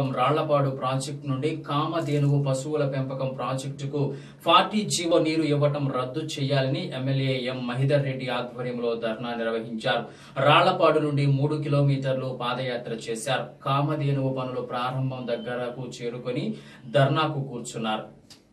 Rallapadu project నుండి కామధేనువు పశువుల పెంపకం ప్రాజెక్టుకు ఫార్టీ జీవో నీరు ఇవ్వటం రద్దు చేయాలని ఎమ్మెల్యే ఎం మహిదర్ రెడ్డి ఆధ్వర్యంలో ధర్నా నిర్వహించారు రాళ్లపాడు నుండి మూడు కిలోమీటర్లు పాదయాత్ర చేశారు కామధేనువు పనులు ప్రారంభం దగ్గరకు చేరుకొని ధర్నాకు కూర్చున్నారు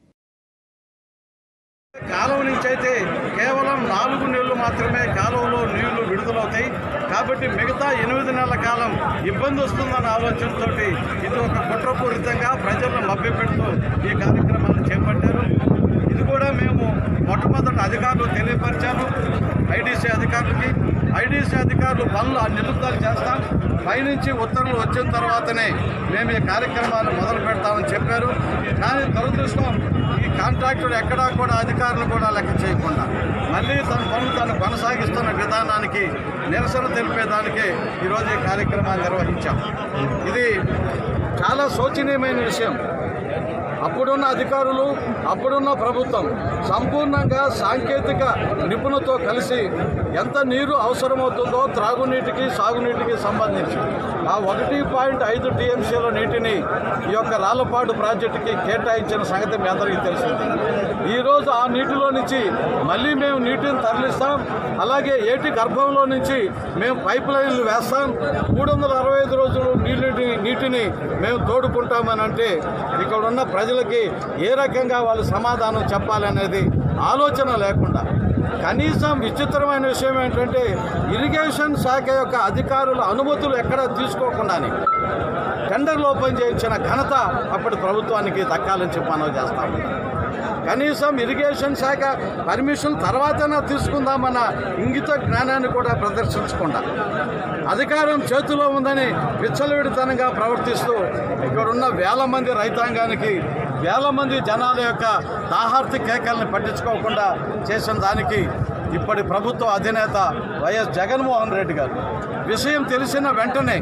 కాలువ నుంచి అయితే కేవలం నాలుగు నెలలు మాత్రమే కాలువలో నీళ్లు విడుదలవుతాయి కాబట్టి మిగతా ఎనిమిది నెలల కాలం ఇబ్బంది వస్తుందన్న ఆలోచనతో ఇది ఒక కుట్రపూరితంగా ప్రజలను మభ్యపెడుతూ ఈ కార్యక్రమాన్ని చేపట్టారు ఇది కూడా మేము మొట్టమొదటి అధికారులు తెలియపరిచాము ఐడీసీ అధికారులకి ఐడీసీ అధికారులు పనులు నిలుపుదల చేస్తాం పైనుంచి ఉత్తర్వులు వచ్చిన తర్వాతనే మేము ఈ కార్యక్రమాన్ని మొదలు పెడతామని చెప్పారు కానీ దురదృష్టం ఈ కాంట్రాక్టర్ ఎక్కడా కూడా అధికారులు కూడా లెక్క చేయకుండా మళ్ళీ తన పనులు తాను కొనసాగిస్తున్న విధానానికి నిరసన తెలిపేదానికే ఈరోజు ఈ కార్యక్రమాన్ని నిర్వహించాం ఇది చాలా శోచనీయమైన విషయం అప్పుడున్న అధికారులు అప్పుడున్న ప్రభుత్వం సంపూర్ణంగా సాంకేతిక నిపుణులతో కలిసి ఎంత నీరు అవసరమవుతుందో త్రాగునీటికి సాగునీటికి సంబంధించి ఆ ఒకటి పాయింట్ ఐదు టీఎంసీల నీటిని ఈ యొక్క రాళ్లపాడు ప్రాజెక్టుకి కేటాయించిన సంగతి మీ అందరికీ తెలిసింది ఈరోజు ఆ నీటిలో నుంచి మళ్ళీ మేము నీటిని తరలిస్తాం అలాగే ఏటి గర్భంలో నుంచి మేము పైప్ లైన్లు వేస్తాం మూడు వందల అరవై ఐదు రోజులు నీటిని నీటిని మేము తోడుకుంటామని అంటే ఇక్కడ ఉన్న ప్రజలకి ఏ రకంగా వాళ్ళు సమాధానం చెప్పాలనేది ఆలోచన లేకుండా కనీసం విచిత్రమైన విషయం ఏంటంటే ఇరిగేషన్ శాఖ యొక్క అధికారుల అనుమతులు ఎక్కడా తీసుకోకుండానే టెండర్లు ఓపెన్ చేయించిన ఘనత అప్పటి ప్రభుత్వానికి దక్కాలని చెప్పి మనం చేస్తాం కనీసం ఇరిగేషన్ శాఖ పర్మిషన్ తర్వాతనే తీసుకుందామన్న ఇంగిత జ్ఞానాన్ని కూడా ప్రదర్శించకుండా అధికారం చేతిలో ఉందని విచ్చలవిడితనంగా ప్రవర్తిస్తూ ఇక్కడున్న వేల మంది రైతాంగానికి వేల మంది జనాల యొక్క దాహార్తి కేకల్ని పట్టించుకోకుండా చేసిన దానికి ఇప్పటి ప్రభుత్వ అధినేత వైఎస్ జగన్మోహన్ రెడ్డి గారు విషయం తెలిసిన వెంటనే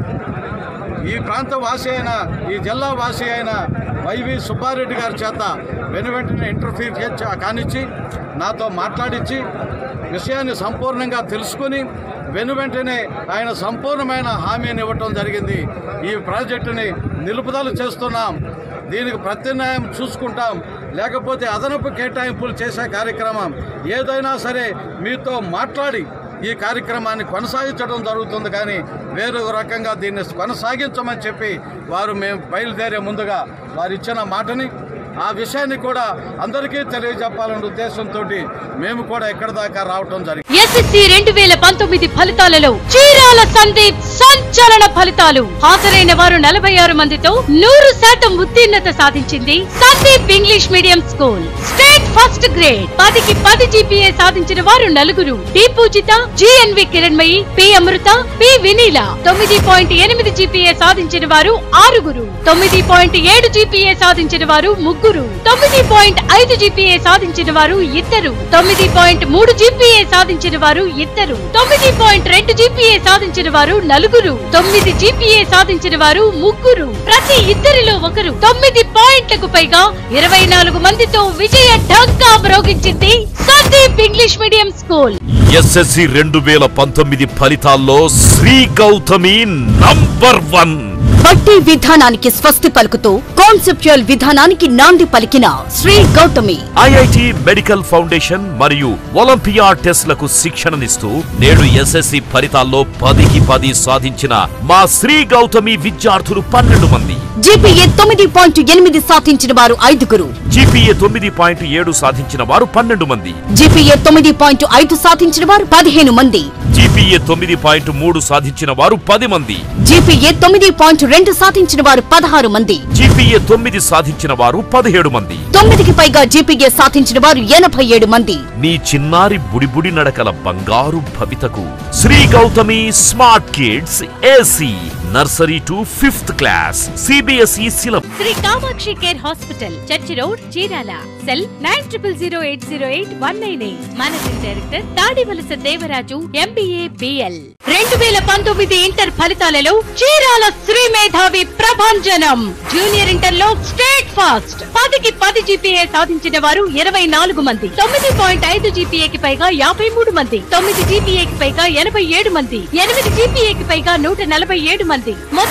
ఈ ప్రాంత వాసి అయిన ఈ జిల్లా వాసి అయిన వైవి సుబ్బారెడ్డి గారి చేత వెను వెంటనే ఇంటర్ఫీర్ చేసి కానిచ్చి నాతో మాట్లాడించి విషయాన్ని సంపూర్ణంగా తెలుసుకుని వెను వెంటనే ఆయన సంపూర్ణమైన హామీని ఇవ్వటం జరిగింది ఈ ప్రాజెక్టుని నిలుపుదల చేస్తున్నాం దీనికి ప్రత్యామ్నాయం చూసుకుంటాం లేకపోతే అదనపు కేటాయింపులు చేసే కార్యక్రమం ఏదైనా సరే మీతో మాట్లాడి ఈ కార్యక్రమాన్ని కొనసాగించడం జరుగుతుంది కానీ వేరు రకంగా దీన్ని కొనసాగించమని చెప్పి వారు మేము బయలుదేరే ముందుగా వారు ఇచ్చిన మాటని ఆ విషయాన్ని కూడా అందరికీ తెలియజెప్పాలనే ఉద్దేశంతో మేము కూడా ఎక్కడి దాకా రావటం జరిగింది ఎస్ఎస్సి రెండు వేల పంతొమ్మిది ఫలితాలలో చీరాల సందీప్ సంచలన ఫలితాలు హాజరైన వారు నలభై ఆరు మందితో నూరు శాతం ఉత్తీర్ణత సాధించింది Sandeep English medium school state first grade పదికి పది జీపీఏ సాధించిన వారు నలుగురు D Pujitha GNV Kiranmayi P Amrutha P Vinila తొమ్మిది పాయింట్ ఎనిమిది జీపీఏ సాధించిన వారు ఆరుగురు తొమ్మిది పాయింట్ ఏడు జీపీఏ సాధించిన వారు ముగ్గురు తొమ్మిది పాయింట్ ఐదు జీపీఏ సాధించిన వారు ఇద్దరు తొమ్మిది పాయింట్ మూడు జీపీఏ సాధించిన వారు ఇద్దరు తొమ్మిది పాయింట్ రెండు జీపీఏ సాధించిన వారు నలుగురు తొమ్మిది జీపీఏ సాధించిన వారు ముగ్గురు ప్రతి ఇద్దరిలో ఒకరు తొమ్మిది పాయింట్లకు పైగా ఇరవై నాలుగు మందితో విజయ ఢంకా మ్రోగించింది Sandeep English medium school SSC రెండు వేల పంతొమ్మిది ఫలితాల్లో శ్రీ గౌతమి నంబర్ వన్ బట్టి విధానానికి స్వస్తి పలుకుతూ కాన్సెప్చువల్ విధానానికి నాంది పలికిన Sri Gautami IIT medical foundation మరియు ఒలింపియా టెస్ట్లకు శిక్షణనిస్తూ నేడు ఎస్ఎస్సి ఫలితాల్లో పదికి పది సాధించిన మా శ్రీ గౌతమి విద్యార్థులు పన్నెండు మంది జీపీఏ తొమ్మిది పాయింట్ ఎనిమిది సాధించిన వారు ఐదుగురు జీపీఏ తొమ్మిది పాయింట్ ఏడు సాధించిన వారు పన్నెండు మంది జీపీఏ తొమ్మిది పాయింట్ ఐదు సాధించిన వారు పదిహేను మంది జీపీఏ తొమ్మిది పాయింట్ మూడు సాధించిన వారు పది మంది జీపీఏ తొమ్మిది పాయింట్ రెండు సాధించిన వారు పదహారు మంది జీపీఏ తొమ్మిది సాధించిన వారు పదిహేడు మంది తొమ్మిదికి పైగా జీపీఏ సాధించిన వారు ఎనభై ఏడు మంది నీ చిన్నారి బుడిబుడి నడకల బంగారు భవితకు Sri Gautami smart kids AC nursery to fifth class CBSE syllabus Sri Kamakshi care hospital church road Chirala cell nine triple zero eight zero eight one nine eight managing director Tadivalasa Devaraju MBA BL రెండు వేల పంతొమ్మిది ఇంటర్ ఫలితాలలో చీరాల శ్రీ మేధావి ప్రభంజనం జూనియర్ ఇంటర్ లో స్టేట్ ఫాస్ట్ పదికి పది GPA సాధించిన వారు ఇరవై నాలుగు మంది తొమ్మిది పాయింట్ ఐదు జీపీఏకి పైగా యాభై మూడు మంది తొమ్మిది జీపీఏకి పైగా ఎనభై ఏడు మంది ఎనిమిది జీపీఏకి పైగా నూట నలభై ఏడు మంది మొత్తం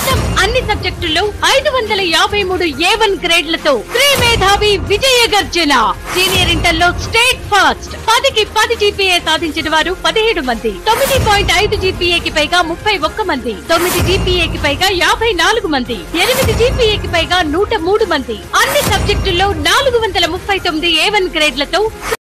అన్ని సబ్జెక్టుల్లో ఐదు వందల యాభై మూడు ఏ వన్ గ్రేడ్లతో శ్రీ మేధావి విజయ గర్జన సీనియర్ ఇంటర్ లో స్టేట్ ఫాస్ట్ పదికి పది జీపీఏ సాధించిన వారు పదిహేడు మంది తొమ్మిది పాయింట్ ఐదు జీపీఏకి పైగా ముప్పై ఒక్క మంది తొమ్మిది జీపీఏకి పైగా యాభై నాలుగు మంది ఎనిమిది జీపీఏకి పైగా నూట మూడు మంది అన్ని సబ్జెక్టుల్లో నాలుగు వందల ముప్పై తొమ్మిది ఏ వన్ గ్రేడ్లతో